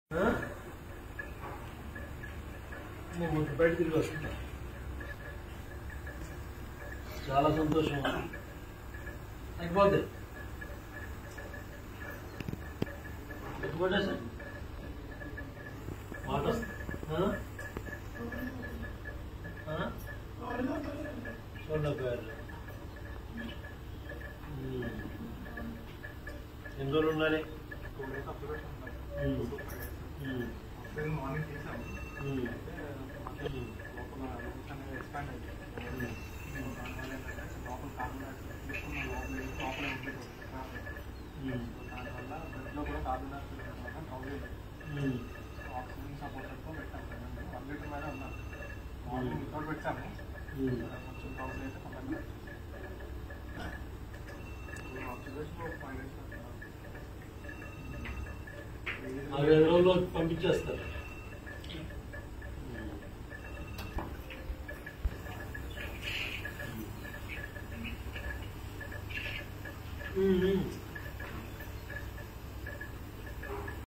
ఆ? నేను కొంచెం బయట తిరిగి వస్తున్నా చాలా సంతోషం అయిపోతే పెట్టుకోండి మాట వస్తుంది. ఆ? ఆ? చూడకపోయారు ఉమ్. ఎన్ని రోజులు ఉండాలి టూ డేస్ అప్లికేషన్ ఉన్నాయి ఉమ్. ఉమ్. ఆక్సిజన్ మార్నింగ్ చేసాము ఉమ్. అయితే ఉమ్. లోపల రూమ్స్ అనేవి ఎక్స్పాండ్ అయిపోయింది దానివల్ల ఏంటంటే లోపల కార్బన్ డైఆక్సైడ్ తీసుకున్న లోపల లోపలే ఉంటుంది ఉమ్. దానివల్ల బెడ్లో కూడా కార్బన్ డైఆక్సైడ్ వల్ల ప్రాబ్లం ఉమ్. ఆక్సిజన్ సపోర్టర్తో పెట్టాము వన్ లీటర్ మీద ఉన్నాం మార్నింగ్ వితౌట్ పెట్టాము ఉమ్. కొంచెం ప్రాబ్లం అయితే కొంచెం ఆక్సిజన్ ఫైవ్ డేస్ అరవై ఐదు రోజుల్లో పంపించేస్తారు ఉమ్.